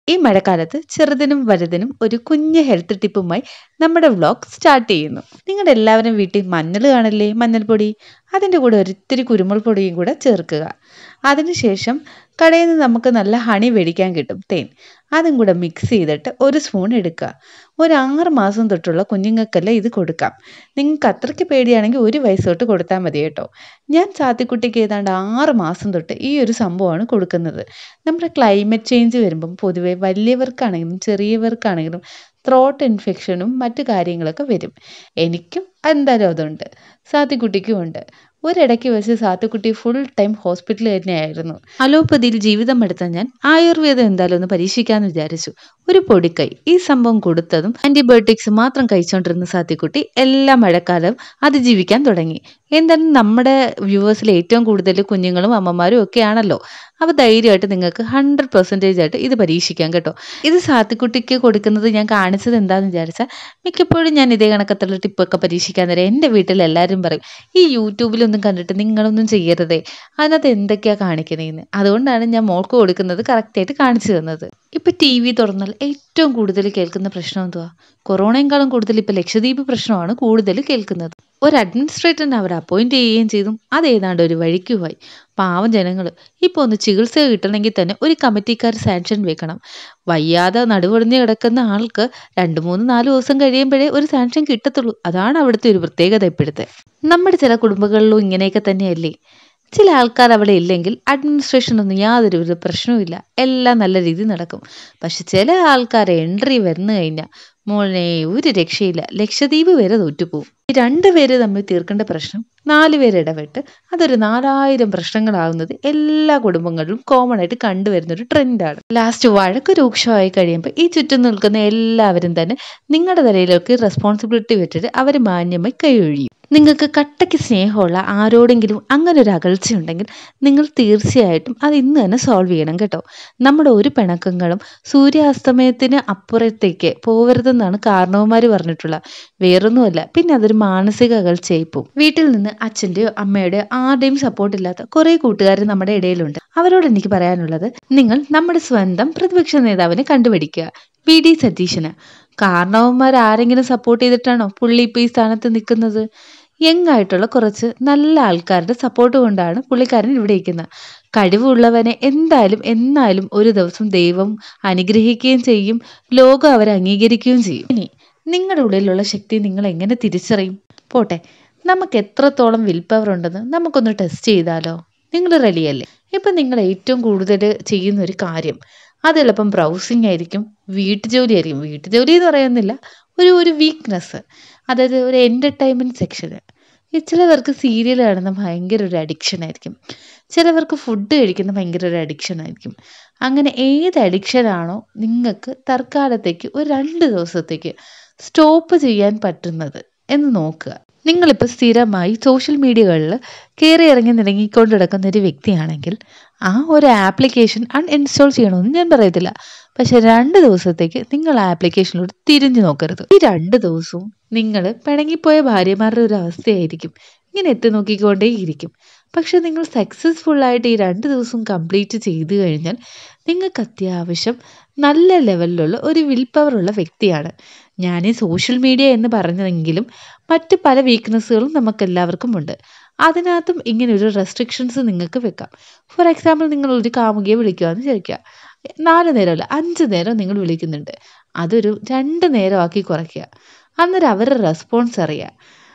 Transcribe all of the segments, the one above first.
ഈ മഴക്കാലത്ത് ചെറുതിനും വലുതിനും ഒരു കുഞ്ഞ് ഹെൽത്ത് ടിപ്പുമായി നമ്മുടെ വ്ളോഗ് സ്റ്റാർട്ട് ചെയ്യുന്നു നിങ്ങളുടെ എല്ലാവരും വീട്ടിൽ മഞ്ഞൾ കാണില്ലേ മഞ്ഞൾപ്പൊടി അതിൻ്റെ കൂടെ ഒരിത്തിരി കുരുമുളക് പൊടിയും കൂടെ ചേർക്കുക അതിനുശേഷം കടയിൽ നിന്ന് നമുക്ക് നല്ല ഹണി മേടിക്കാൻ കിട്ടും തേൻ അതും കൂടെ മിക്സ് ചെയ്തിട്ട് ഒരു സ്പൂൺ എടുക്കുക ഒരു ആറ് മാസം തൊട്ടുള്ള കുഞ്ഞുങ്ങൾക്കെല്ലാം ഇത് കൊടുക്കാം നിങ്ങൾക്ക് അത്രയ്ക്ക് പേടിയാണെങ്കിൽ ഒരു വയസ്സ് തൊട്ട് കൊടുത്താൽ മതി കേട്ടോ ഞാൻ സാത്തിക്കുട്ടിക്ക് ഏതാണ്ട് ആറ് മാസം തൊട്ട് ഈ ഒരു സംഭവമാണ് കൊടുക്കുന്നത് നമ്മുടെ ക്ലൈമറ്റ് ചേഞ്ച് വരുമ്പം പൊതുവെ വലിയവർക്കാണെങ്കിലും ചെറിയവർക്കാണെങ്കിലും ത്രോട്ട് ഇൻഫെക്ഷനും മറ്റു കാര്യങ്ങളൊക്കെ വരും എനിക്കും എന്തായാലും അതുണ്ട് സാത്തിക്കുട്ടിക്കും ഉണ്ട് ഒരിടയ്ക്ക് വെച്ച് സാത്തുക്കുട്ടി ഫുൾ ടൈം ഹോസ്പിറ്റലിൽ തന്നെയായിരുന്നു അലോപ്പതിയിൽ ജീവിതം എടുത്ത ഞാൻ ആയുർവേദം എന്തായാലും ഒന്ന് പരീക്ഷിക്കാമെന്ന് വിചാരിച്ചു ഒരു പൊടിക്കൈ ഈ സംഭവം കൊടുത്തതും ആന്റിബയോട്ടിക്സ് മാത്രം കഴിച്ചുകൊണ്ടിരുന്ന സാത്തിക്കുട്ടി എല്ലാ മഴക്കാലം അതിജീവിക്കാൻ തുടങ്ങി എന്തായാലും നമ്മുടെ വ്യൂവേഴ്സിൽ ഏറ്റവും കൂടുതൽ കുഞ്ഞുങ്ങളും അമ്മമാരും ഒക്കെ ആണല്ലോ അപ്പോൾ ധൈര്യമായിട്ട് നിങ്ങൾക്ക് ഹൺഡ്രഡ് പെർസെൻറ്റേജ് ആയിട്ട് ഇത് പരീക്ഷിക്കാം കേട്ടോ ഇത് സാത്തിക്കുട്ടിക്ക് കൊടുക്കുന്നത് ഞാൻ കാണിച്ചത് എന്താണെന്ന് വിചാരിച്ചാൽ മിക്കപ്പോഴും ഞാൻ ഇതേ കണക്കത്തുള്ള ടിപ്പൊക്കെ പരീക്ഷിക്കാൻ നേരം എൻ്റെ വീട്ടിൽ എല്ലാവരും പറയും ഈ യൂട്യൂബിലൊന്നും കണ്ടിട്ട് നിങ്ങളൊന്നും ചെയ്യരുതേ അതിനകത്ത് എന്തൊക്കെയാണ് കാണിക്കുന്നതെന്ന് അതുകൊണ്ടാണ് ഞാൻ മോൾക്ക് കൊടുക്കുന്നത് കറക്റ്റായിട്ട് കാണിച്ചു തന്നത് ഇപ്പം ടി വി തുറന്നാൽ ഏറ്റവും കൂടുതൽ കേൾക്കുന്ന പ്രശ്നം എന്തുവാ കൊറോണയെക്കാളും കൂടുതൽ ഇപ്പം ലക്ഷദ്വീപ് പ്രശ്നമാണ് കൂടുതൽ കേൾക്കുന്നത് ഒരു അഡ്മിനിസ്ട്രേറ്ററിനെ അവർ അപ്പോയിന്റ് ചെയ്യുകയും ചെയ്തു അത് ഏതാണ്ട് ഒരു വഴിക്കുമായി പാവം ജനങ്ങൾ ഇപ്പോൾ ഒന്ന് ചികിത്സ കിട്ടണമെങ്കിൽ തന്നെ ഒരു കമ്മിറ്റിക്കാർ സാങ്ഷൻ വെക്കണം വയ്യാതെ നടുവൊടിഞ്ഞ് കിടക്കുന്ന ആൾക്ക് രണ്ട് മൂന്ന് നാല് ദിവസം കഴിയുമ്പോഴേ ഒരു സാങ്ഷൻ കിട്ടത്തുള്ളൂ അതാണ് അവിടുത്തെ ഒരു പ്രത്യേകത ഇപ്പോഴത്തെ നമ്മുടെ ചില കുടുംബങ്ങളിലും ഇങ്ങനെയൊക്കെ തന്നെയല്ലേ ചില ആൾക്കാർ അവിടെ ഇല്ലെങ്കിൽ അഡ്മിനിസ്ട്രേഷനൊന്നും യാതൊരു പ്രശ്നവുമില്ല എല്ലാം നല്ല രീതിയിൽ നടക്കും പക്ഷെ ചില ആൾക്കാർ എൻട്രി വന്നു കഴിഞ്ഞാൽ മോനെ ഒരു രക്ഷയില്ല ലക്ഷദ്വീപ് വരെ തോറ്റുപോകും ഈ രണ്ട് പേര് തമ്മിൽ തീർക്കേണ്ട പ്രശ്നം നാല് പേര് ഇടപെട്ട് അതൊരു നാലായിരം പ്രശ്നങ്ങളാവുന്നത് എല്ലാ കുടുംബങ്ങളിലും കോമൺ ആയിട്ട് കണ്ടുവരുന്ന ഒരു ട്രെൻഡാണ് ലാസ്റ്റ് വഴക്ക് രൂക്ഷമായി കഴിയുമ്പോൾ ഈ ചുറ്റും നിൽക്കുന്ന എല്ലാവരും തന്നെ നിങ്ങളുടെ തലയിലേക്ക് റെസ്പോൺസിബിലിറ്റി വെച്ചിട്ട് അവർ മാന്യമായി കൈയൊഴിയും നിങ്ങൾക്ക് കട്ടയ്ക്ക് സ്നേഹമുള്ള ആരോടെങ്കിലും അങ്ങനെ ഒരു അകൽച്ചയുണ്ടെങ്കിൽ നിങ്ങൾ തീർച്ചയായിട്ടും അത് ഇന്ന് തന്നെ സോൾവ് ചെയ്യണം കേട്ടോ നമ്മുടെ ഒരു പിണക്കങ്ങളും സൂര്യാസ്തമയത്തിന് അപ്പുറത്തേക്ക് പോകരുതെന്നാണ് കാരണവന്മാർ പറഞ്ഞിട്ടുള്ളത് വേറൊന്നുമല്ല പിന്നെ അതൊരു മാനസിക അകൽച്ചയായി പോകും വീട്ടിൽ നിന്ന് അച്ഛൻ്റെയോ അമ്മയുടെയോ ആരുടെയും സപ്പോർട്ട് ഇല്ലാത്ത കുറേ കൂട്ടുകാർ നമ്മുടെ ഇടയിലുണ്ട് അവരോട് എനിക്ക് പറയാനുള്ളത് നിങ്ങൾ നമ്മുടെ സ്വന്തം പ്രതിപക്ഷ നേതാവിനെ കണ്ടുപിടിക്കുക വി ഡി സതീശന് കാരണവന്മാർ ആരെങ്കിലും സപ്പോർട്ട് ചെയ്തിട്ടാണോ പുള്ളി ഇപ്പോൾ ഈ സ്ഥാനത്ത് നിൽക്കുന്നത് യങ് ആയിട്ടുള്ള കുറച്ച് നല്ല ആൾക്കാരുടെ സപ്പോർട്ട് കൊണ്ടാണ് പുള്ളിക്കാരൻ ഇവിടെ ഇരിക്കുന്നത് കഴിവുള്ളവനെ എന്തായാലും എന്നാലും ഒരു ദിവസം ദൈവം അനുഗ്രഹിക്കുകയും ചെയ്യും ലോകം അവരെ അംഗീകരിക്കുകയും ചെയ്യും ഇനി നിങ്ങളുടെ ഉള്ളിലുള്ള ശക്തി നിങ്ങൾ എങ്ങനെ തിരിച്ചറിയും പോട്ടെ നമുക്ക് എത്രത്തോളം വിൽ പവർ ഉണ്ടെന്ന് നമുക്കൊന്ന് ടെസ്റ്റ് ചെയ്താലോ നിങ്ങൾ റെഡിയല്ലേ ഇപ്പം നിങ്ങൾ ഏറ്റവും കൂടുതൽ ചെയ്യുന്ന ഒരു കാര്യം അത് എളുപ്പം ബ്രൗസിങ് ആയിരിക്കും വീട്ടുജോലി ആയിരിക്കും വീട്ടുജോലി എന്ന് പറയുന്നില്ല ഒരു ഒരു വീക്ക്നെസ് അതായത് ഒരു എൻ്റർടൈൻമെൻറ്റ് സെക്ഷന് ചിലവർക്ക് സീരിയൽ കാണുന്ന ഭയങ്കര ഒരു അഡിക്ഷൻ ആയിരിക്കും ചിലവർക്ക് ഫുഡ് കഴിക്കുന്ന ഭയങ്കര ഒരു അഡിക്ഷൻ ആയിരിക്കും അങ്ങനെ ഏത് അഡിക്ഷനാണോ നിങ്ങൾക്ക് തൽക്കാലത്തേക്ക് ഒരു രണ്ട് ദിവസത്തേക്ക് സ്റ്റോപ്പ് ചെയ്യാൻ പറ്റുന്നത് എന്ന് നോക്കുക നിങ്ങളിപ്പോൾ സ്ഥിരമായി സോഷ്യൽ മീഡിയകളിൽ കയറി ഇറങ്ങി നിരങ്ങിക്കൊണ്ട് കിടക്കുന്ന ഒരു വ്യക്തിയാണെങ്കിൽ ആ ഒരു ആപ്ലിക്കേഷൻ അൺഇൻസ്റ്റാൾ ചെയ്യണമെന്ന് ഞാൻ പറയത്തില്ല പക്ഷെ രണ്ട് ദിവസത്തേക്ക് നിങ്ങൾ ആ ആപ്ലിക്കേഷനിലൂടെ തിരിഞ്ഞു നോക്കരുത് ഈ രണ്ട് ദിവസവും നിങ്ങൾ പിണങ്ങിപ്പോയ ഭാര്യമാരുടെ ഒരു അവസ്ഥയായിരിക്കും ഇങ്ങനെ എത്തി നോക്കിക്കൊണ്ടേയിരിക്കും പക്ഷെ നിങ്ങൾ സക്സസ്ഫുള്ളായിട്ട് ഈ രണ്ട് ദിവസം കംപ്ലീറ്റ് ചെയ്തു കഴിഞ്ഞാൽ നിങ്ങൾക്ക് അത്യാവശ്യം നല്ല ലെവലിലുള്ള ഒരു വിൽ പവർ ഉള്ള വ്യക്തിയാണ് ഞാൻ ഈ സോഷ്യൽ മീഡിയ എന്ന് പറഞ്ഞതെങ്കിലും മറ്റ് പല വീക്ക്നെസ്സുകളും നമുക്ക് എല്ലാവർക്കും ഉണ്ട് അതിനകത്തും ഇങ്ങനെ ഒരു റെസ്ട്രിക്ഷൻസ് നിങ്ങൾക്ക് വെക്കാം ഫോർ എക്സാമ്പിൾ നിങ്ങൾ ഒരു കാമുകിയെ വിളിക്കുകയെന്ന് ചോദിക്കുക നാല് നേരമല്ല അഞ്ച് നേരം നിങ്ങൾ വിളിക്കുന്നുണ്ട് അതൊരു രണ്ട് നേരമാക്കി കുറയ്ക്കുക അന്നേരം അവരുടെ റെസ്പോൺസ് അറിയുക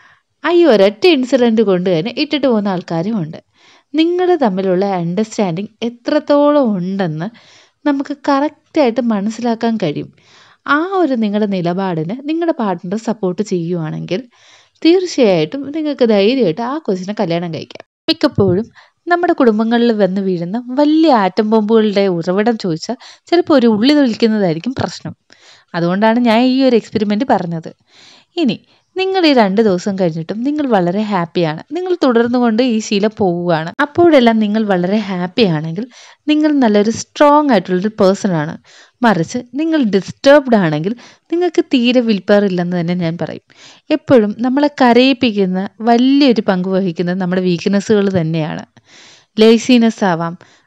ഈ ഒരൊറ്റ ഇൻസിഡൻറ്റ് കൊണ്ട് തന്നെ ഇട്ടിട്ട് പോകുന്ന ആൾക്കാരും ഉണ്ട് നിങ്ങൾ തമ്മിലുള്ള അണ്ടർസ്റ്റാൻഡിങ് എത്രത്തോളം ഉണ്ടെന്ന് നമുക്ക് കറക്റ്റായിട്ട് മനസ്സിലാക്കാൻ കഴിയും ആ ഒരു നിങ്ങളുടെ നിലപാടിന് നിങ്ങളുടെ പാർട്ട്ണർ സപ്പോർട്ട് ചെയ്യുവാണെങ്കിൽ തീർച്ചയായിട്ടും നിങ്ങൾക്ക് ധൈര്യമായിട്ട് ആ കൊച്ചിനെ കല്യാണം കഴിക്കാം മിക്കപ്പോഴും നമ്മുടെ കുടുംബങ്ങളിൽ വന്ന് വീഴുന്ന വലിയ ആറ്റം ബോംബുകളുടെ ഉറവിടം ചോദിച്ചാൽ ചിലപ്പോൾ ഒരു ഉള്ളി തൊളിക്കുന്നതായിരിക്കും പ്രശ്നം അതുകൊണ്ടാണ് ഞാൻ ഈ ഒരു എക്സ്പെരിമെൻ്റ് പറഞ്ഞത് ഇനി നിങ്ങൾ ഈ രണ്ട് ദിവസം കഴിഞ്ഞിട്ടും നിങ്ങൾ വളരെ ഹാപ്പിയാണ് നിങ്ങൾ തുടർന്നുകൊണ്ട് ഈ ശീലം പോവുകയാണ് അപ്പോഴെല്ലാം നിങ്ങൾ വളരെ ഹാപ്പി ആണെങ്കിൽ നിങ്ങൾ നല്ലൊരു സ്ട്രോങ് ആയിട്ടുള്ളൊരു പേഴ്സൺ ആണ് മറിച്ച് നിങ്ങൾ ഡിസ്റ്റർബ്ഡ് ആണെങ്കിൽ നിങ്ങൾക്ക് തീരെ വിൽപ്പവർ ഇല്ലെന്ന് തന്നെ ഞാൻ പറയും എപ്പോഴും നമ്മളെ കരയിപ്പിക്കുന്ന വലിയൊരു പങ്ക് വഹിക്കുന്നത് നമ്മുടെ വീക്ക്നെസ്സുകൾ തന്നെയാണ് ലേസിനെസ് ആവാം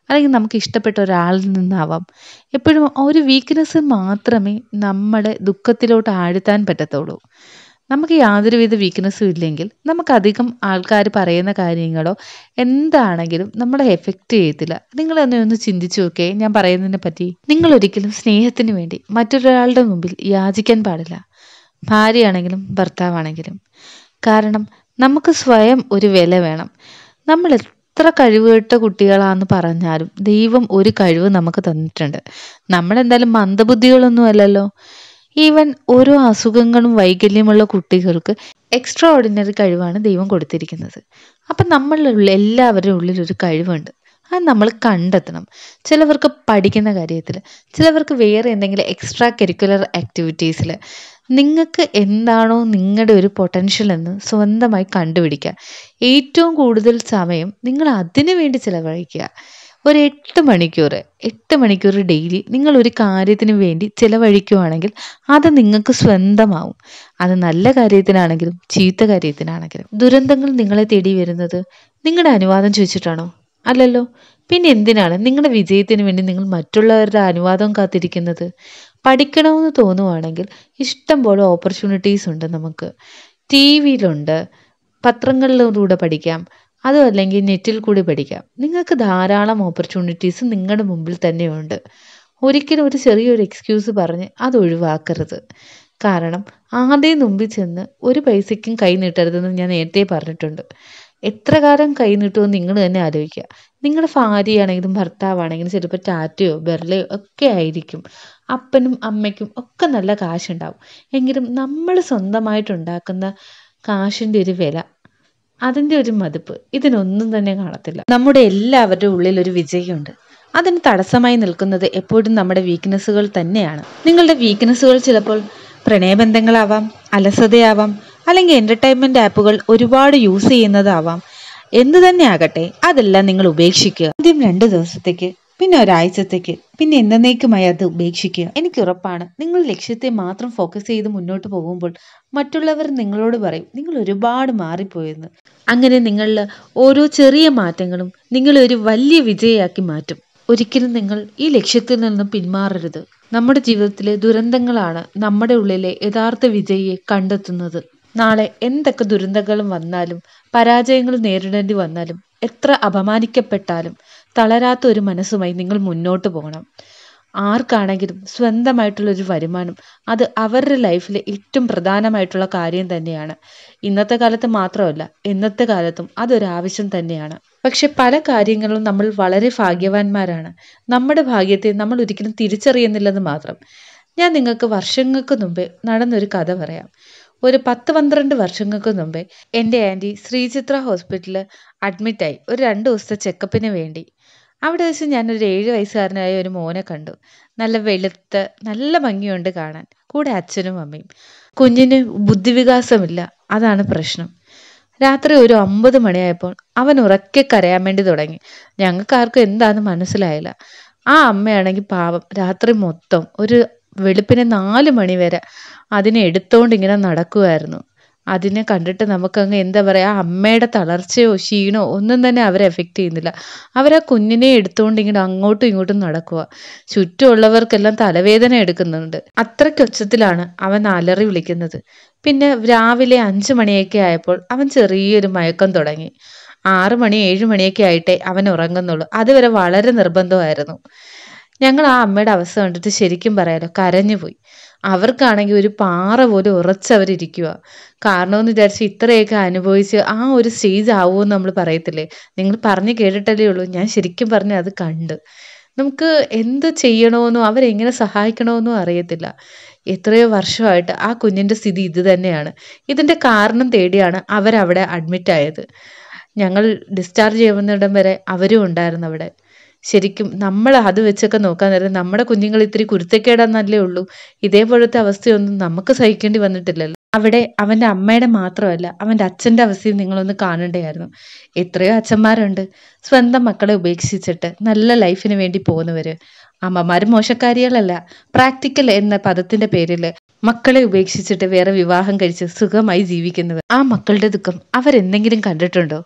അല്ലെങ്കിൽ നമുക്ക് ഇഷ്ടപ്പെട്ട ഒരാളിൽ നിന്നാവാം എപ്പോഴും ഒരു വീക്ക്നെസ് മാത്രമേ നമ്മുടെ ദുഃഖത്തിലോട്ട് ആഴ്ത്താൻ പറ്റത്തുള്ളൂ നമുക്ക് യാതൊരുവിധ വീക്ക്നെസ്സും ഇല്ലെങ്കിൽ നമുക്കധികം ആൾക്കാർ പറയുന്ന കാര്യങ്ങളോ എന്താണെങ്കിലും നമ്മളെ എഫക്റ്റ് ചെയ്യത്തില്ല നിങ്ങളൊന്നെ ഒന്ന് ചിന്തിച്ചു നോക്കേ ഞാൻ പറയുന്നതിനെ പറ്റി നിങ്ങൾ ഒരിക്കലും സ്നേഹത്തിന് വേണ്ടി മറ്റൊരാളുടെ മുമ്പിൽ യാചിക്കാൻ പാടില്ല ഭാര്യയാണെങ്കിലും ഭർത്താവാണെങ്കിലും കാരണം നമുക്ക് സ്വയം ഒരു വില വേണം നമ്മൾ എത്ര കഴിവുകെട്ട കുട്ടികളാന്ന് പറഞ്ഞാലും ദൈവം ഒരു കഴിവ് നമുക്ക് തന്നിട്ടുണ്ട് നമ്മളെന്തായാലും മന്ദബുദ്ധികളൊന്നും അല്ലല്ലോ ഈവൻ ഓരോ അസുഖങ്ങളും വൈകല്യമുള്ള കുട്ടികൾക്ക് എക്സ്ട്രാ ഓർഡിനറി കഴിവാണ് ദൈവം കൊടുത്തിരിക്കുന്നത് അപ്പം നമ്മളുള്ള എല്ലാവരുടെ ഉള്ളിൽ ഒരു കഴിവുണ്ട് അത് നമ്മൾ കണ്ടെത്തണം ചിലവർക്ക് പഠിക്കുന്ന കാര്യത്തിൽ ചിലവർക്ക് വേറെ എന്തെങ്കിലും എക്സ്ട്രാ കരിക്കുലർ ആക്ടിവിറ്റീസിൽ നിങ്ങൾക്ക് എന്താണോ നിങ്ങളുടെ ഒരു പൊട്ടൻഷ്യൽ എന്ന് സ്വന്തമായി കണ്ടുപിടിക്കുക ഏറ്റവും കൂടുതൽ സമയം നിങ്ങൾ അതിനു വേണ്ടി ചിലവഴിക്കുക ഒരു എട്ട് മണിക്കൂർ എട്ട് മണിക്കൂർ ഡെയിലി നിങ്ങൾ ഒരു കാര്യത്തിന് വേണ്ടി ചിലവഴിക്കുവാണെങ്കിൽ അത് നിങ്ങൾക്ക് സ്വന്തമാവും അത് നല്ല കാര്യത്തിനാണെങ്കിലും ചീത്ത കാര്യത്തിനാണെങ്കിലും ദുരന്തങ്ങൾ നിങ്ങളെ തേടി വരുന്നത് നിങ്ങളുടെ അനുവാദം ചോദിച്ചിട്ടാണോ അല്ലല്ലോ പിന്നെ എന്തിനാണ് നിങ്ങളുടെ വിജയത്തിന് വേണ്ടി നിങ്ങൾ മറ്റുള്ളവരുടെ അനുവാദം കാത്തിരിക്കുന്നത് പഠിക്കണമെന്ന് തോന്നുവാണെങ്കിൽ ഇഷ്ടം പോലെ ഓപ്പർച്യൂണിറ്റീസ് ഉണ്ട് നമുക്ക് ടി വിയിലുണ്ട് പത്രങ്ങളിലൂടെ പഠിക്കാം അതും അല്ലെങ്കിൽ നെറ്റിൽ കൂടി പഠിക്കാം നിങ്ങൾക്ക് ധാരാളം ഓപ്പർച്യൂണിറ്റീസ് നിങ്ങളുടെ മുമ്പിൽ തന്നെയുണ്ട് ഒരിക്കലും ഒരു ചെറിയൊരു എക്സ്ക്യൂസ് പറഞ്ഞ് അത് ഒഴിവാക്കരുത് കാരണം ആദ്യം മുമ്പിൽ ചെന്ന് ഒരു പൈസയ്ക്കും കൈ നീട്ടരുതെന്ന് ഞാൻ നേരത്തെ പറഞ്ഞിട്ടുണ്ട് എത്ര കാലം കൈ നീട്ടുമെന്ന് നിങ്ങൾ തന്നെ ആലോചിക്കുക നിങ്ങളുടെ ഭാര്യയാണെങ്കിലും ഭർത്താവാണെങ്കിലും ചിലപ്പോൾ ടാറ്റയോ ബെർലയോ ഒക്കെ ആയിരിക്കും അപ്പനും അമ്മയ്ക്കും ഒക്കെ നല്ല കാശുണ്ടാവും എങ്കിലും നമ്മൾ സ്വന്തമായിട്ടുണ്ടാക്കുന്ന കാശിൻ്റെ ഒരു വില അതിൻ്റെ ഒരു മതിപ്പ് ഇതിനൊന്നും തന്നെ കാണത്തില്ല നമ്മുടെ എല്ലാവരുടെ ഉള്ളിൽ ഒരു വിജയമുണ്ട് അതിന് തടസ്സമായി നിൽക്കുന്നത് എപ്പോഴും നമ്മുടെ വീക്ക്നെസ്സുകൾ തന്നെയാണ് നിങ്ങളുടെ വീക്ക്നെസ്സുകൾ ചിലപ്പോൾ പ്രണയബന്ധങ്ങളാവാം അലസതയാവാം അല്ലെങ്കിൽ എൻ്റർടൈൻമെൻറ്റ് ആപ്പുകൾ ഒരുപാട് യൂസ് ചെയ്യുന്നതാവാം എന്തു തന്നെ ആകട്ടെ അതെല്ലാം നിങ്ങൾ ഉപേക്ഷിക്കുക ആദ്യം രണ്ട് ദിവസത്തേക്ക് പിന്നെ ഒരാഴ്ചത്തേക്ക് പിന്നെ എന്നേക്കുമായി അത് ഉപേക്ഷിക്കുക എനിക്ക് ഉറപ്പാണ് നിങ്ങൾ ലക്ഷ്യത്തെ മാത്രം ഫോക്കസ് ചെയ്ത് മുന്നോട്ട് പോകുമ്പോൾ മറ്റുള്ളവർ നിങ്ങളോട് പറയും നിങ്ങൾ ഒരുപാട് മാറിപ്പോയെന്ന് അങ്ങനെ നിങ്ങളിൽ ഓരോ ചെറിയ മാറ്റങ്ങളും നിങ്ങളെ ഒരു വലിയ വിജയമാക്കി മാറ്റും ഒരിക്കലും നിങ്ങൾ ഈ ലക്ഷ്യത്തിൽ നിന്നും പിന്മാറരുത് നമ്മുടെ ജീവിതത്തിലെ ദുരന്തങ്ങളാണ് നമ്മുടെ ഉള്ളിലെ യഥാർത്ഥ വിജയിയെ കണ്ടെത്തുന്നത് നാളെ എന്തൊക്കെ ദുരന്തങ്ങളും വന്നാലും പരാജയങ്ങൾ നേരിടേണ്ടി വന്നാലും എത്ര അപമാനിക്കപ്പെട്ടാലും തളരാത്ത ഒരു മനസ്സുമായി നിങ്ങൾ മുന്നോട്ട് പോകണം ആർക്കാണെങ്കിലും സ്വന്തമായിട്ടുള്ള ഒരു വരുമാനം അത് അവരുടെ ലൈഫിലെ ഏറ്റവും പ്രധാനമായിട്ടുള്ള കാര്യം തന്നെയാണ് ഇന്നത്തെ കാലത്ത് മാത്രമല്ല എന്നത്തെ കാലത്തും അതൊരു ആവശ്യം തന്നെയാണ് പക്ഷെ പല കാര്യങ്ങളും നമ്മൾ വളരെ ഭാഗ്യവാന്മാരാണ് നമ്മുടെ ഭാഗ്യത്തെ നമ്മൾ ഒരിക്കലും തിരിച്ചറിയുന്നില്ലെന്ന് മാത്രം ഞാൻ നിങ്ങൾക്ക് വർഷങ്ങൾക്ക് മുമ്പേ നടന്നൊരു കഥ പറയാം ഒരു പത്ത് പന്ത്രണ്ട് വർഷങ്ങൾക്ക് മുമ്പേ എൻ്റെ ആൻറ്റി ശ്രീചിത്ര ഹോസ്പിറ്റലിൽ അഡ്മിറ്റായി ഒരു രണ്ട് ദിവസത്തെ ചെക്കപ്പിന് വേണ്ടി അവിടെ വെച്ച് ഞാനൊരു ഏഴ് വയസ്സുകാരനായ ഒരു മോനെ കണ്ടു നല്ല വെളുത്ത് നല്ല ഭംഗിയുണ്ട് കാണാൻ കൂടെ അച്ഛനും അമ്മയും കുഞ്ഞിന് ബുദ്ധിവികാസമില്ല അതാണ് പ്രശ്നം രാത്രി ഒരു ഒമ്പത് മണിയായപ്പോൾ അവൻ ഉറക്കെ കരയാൻ വേണ്ടി തുടങ്ങി ഞങ്ങൾക്ക് ആർക്കും എന്താണെന്ന് മനസ്സിലായില്ല ആ അമ്മയാണെങ്കിൽ പാവം രാത്രി മൊത്തം ഒരു വെളുപ്പിന് നാല് മണി വരെ അതിനെ എടുത്തോണ്ട് ഇങ്ങനെ നടക്കുമായിരുന്നു അതിനെ കണ്ടിട്ട് നമുക്കങ്ങ് എന്താ പറയുക അമ്മയുടെ തളർച്ചയോ ക്ഷീണോ ഒന്നും തന്നെ അവരെ എഫക്റ്റ് ചെയ്യുന്നില്ല അവരാ കുഞ്ഞിനെ എടുത്തുകൊണ്ട് ഇങ്ങനെ അങ്ങോട്ടും ഇങ്ങോട്ടും നടക്കുക ചുറ്റുമുള്ളവർക്കെല്ലാം തലവേദന എടുക്കുന്നുണ്ട് അത്രയ്ക്ക് ഒച്ചത്തിലാണ് അവൻ അലറി വിളിക്കുന്നത് പിന്നെ രാവിലെ അഞ്ചു മണിയൊക്കെ ആയപ്പോൾ അവൻ ചെറിയൊരു മയക്കം തുടങ്ങി ആറ് മണി ഏഴ് മണിയൊക്കെ ആയിട്ടേ അവൻ ഉറങ്ങുന്നുള്ളൂ അതുവരെ വളരെ നിർബന്ധമായിരുന്നു ഞങ്ങൾ ആ അമ്മയുടെ അവസ്ഥ കണ്ടിട്ട് ശരിക്കും പറയാലോ കരഞ്ഞുപോയി അവർക്കാണെങ്കിൽ ഒരു പാറ പോലെ ഉറച്ചവരിയ്ക്കുക കാരണമെന്ന് വിചാരിച്ച് ഇത്രയൊക്കെ അനുഭവിച്ച് ആ ഒരു സ്റ്റേജ് ആവുമെന്ന് നമ്മൾ പറയത്തില്ലേ നിങ്ങൾ പറഞ്ഞു കേട്ടിട്ടല്ലേ ഉള്ളൂ ഞാൻ ശരിക്കും പറഞ്ഞ് അത് കണ്ട് നമുക്ക് എന്ത് ചെയ്യണമെന്നോ അവരെങ്ങനെ സഹായിക്കണമെന്നോ അറിയത്തില്ല എത്രയോ വർഷമായിട്ട് ആ കുഞ്ഞിൻ്റെ സ്ഥിതി ഇത് തന്നെയാണ് ഇതിൻ്റെ കാരണം തേടിയാണ് അവരവിടെ അഡ്മിറ്റ് ആയത് ഞങ്ങൾ ഡിസ്ചാർജ് ചെയ്യുന്നിടം വരെ അവരും ഉണ്ടായിരുന്നു അവിടെ ശരിക്കും നമ്മൾ അത് വെച്ചൊക്കെ നോക്കാൻ നേരം നമ്മുടെ കുഞ്ഞുങ്ങൾ ഇത്തിരി കുരുത്തക്കേടാന്നല്ലേ ഉള്ളൂ ഇതേപോലത്തെ അവസ്ഥയൊന്നും നമുക്ക് സഹിക്കേണ്ടി വന്നിട്ടില്ലല്ലോ അവിടെ അവൻ്റെ അമ്മയുടെ മാത്രമല്ല അവൻ്റെ അച്ഛൻ്റെ അവസ്ഥയും നിങ്ങളൊന്ന് കാണണ്ടയായിരുന്നു എത്രയോ അച്ഛന്മാരുണ്ട് സ്വന്തം മക്കളെ ഉപേക്ഷിച്ചിട്ട് നല്ല ലൈഫിന് വേണ്ടി പോകുന്നവര് അമ്മമാർ മോശക്കാരികളല്ല പ്രാക്ടിക്കൽ എന്ന പദത്തിന്റെ പേരിൽ മക്കളെ ഉപേക്ഷിച്ചിട്ട് വേറെ വിവാഹം കഴിച്ച് സുഖമായി ജീവിക്കുന്നവർ ആ മക്കളുടെ ദുഃഖം അവരെന്തെങ്കിലും കണ്ടിട്ടുണ്ടോ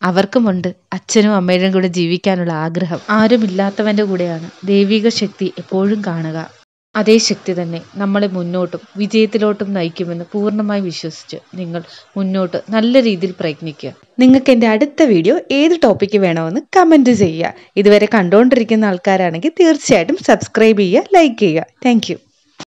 അവർക്കുമുണ്ട് അച്ഛനും അമ്മയുടെയും കൂടെ ജീവിക്കാനുള്ള ആഗ്രഹം ആരുമില്ലാത്തവൻ്റെ കൂടെയാണ് ദൈവിക ശക്തി എപ്പോഴും കാണുക അതേ ശക്തി തന്നെ നമ്മളെ മുന്നോട്ടും വിജയത്തിലോട്ടും നയിക്കുമെന്ന് പൂർണ്ണമായി വിശ്വസിച്ച് നിങ്ങൾ മുന്നോട്ട് നല്ല രീതിയിൽ പ്രയത്നിക്കുക നിങ്ങൾക്ക് എൻ്റെ അടുത്ത വീഡിയോ ഏത് ടോപ്പിക്ക് വേണമെന്ന് കമൻറ്റ് ചെയ്യുക ഇതുവരെ കണ്ടുകൊണ്ടിരിക്കുന്ന ആൾക്കാരാണെങ്കിൽ തീർച്ചയായിട്ടും സബ്സ്ക്രൈബ് ചെയ്യുക ലൈക്ക് ചെയ്യുക താങ്ക്